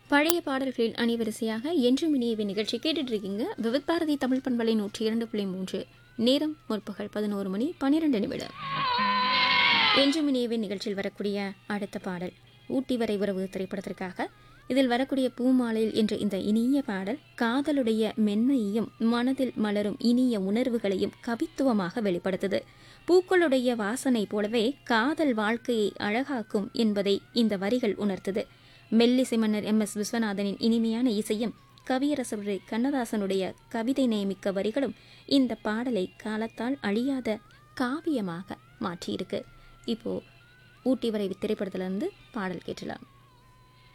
பழைய பாடல்களின் அணிவரிசையாக என்றும் இனியவை நிகழ்ச்சி கேட்டுட்டு இருக்கீங்க விவித் பாரதி தமிழ் பண்பலை நூற்றி இரண்டு புள்ளி மூன்று நேரம் முற்பகல் பதினோரு மணி பன்னிரெண்டு நிமிடம் என்றும் இனியவை நிகழ்ச்சியில் வரக்கூடிய அடுத்த பாடல் ஊட்டி வரை உறவு திரைப்படத்திற்காக இதில் வரக்கூடிய பூமாலையில் என்ற இந்த இனிய பாடல் காதலுடைய மென்மையையும் மனதில் மலரும் இனிய உணர்வுகளையும் கவித்துவமாக வெளிப்படுத்துது பூக்களுடைய வாசனை போலவே காதல் வாழ்க்கையை அழகாக்கும் என்பதை இந்த வரிகள் உணர்த்துது மெல்லிசை மன்னர் எம் எஸ் விஸ்வநாதனின் இனிமையான இசையும் கவியரசருடைய கண்ணதாசனுடைய கவிதை நேமிக்க வரிகளும் இந்த பாடலை காலத்தால் அழியாத காவியமாக மாற்றியிருக்கு இப்போ ஊட்டி வரை திரைப்படத்திலிருந்து பாடல் கேட்டலாம்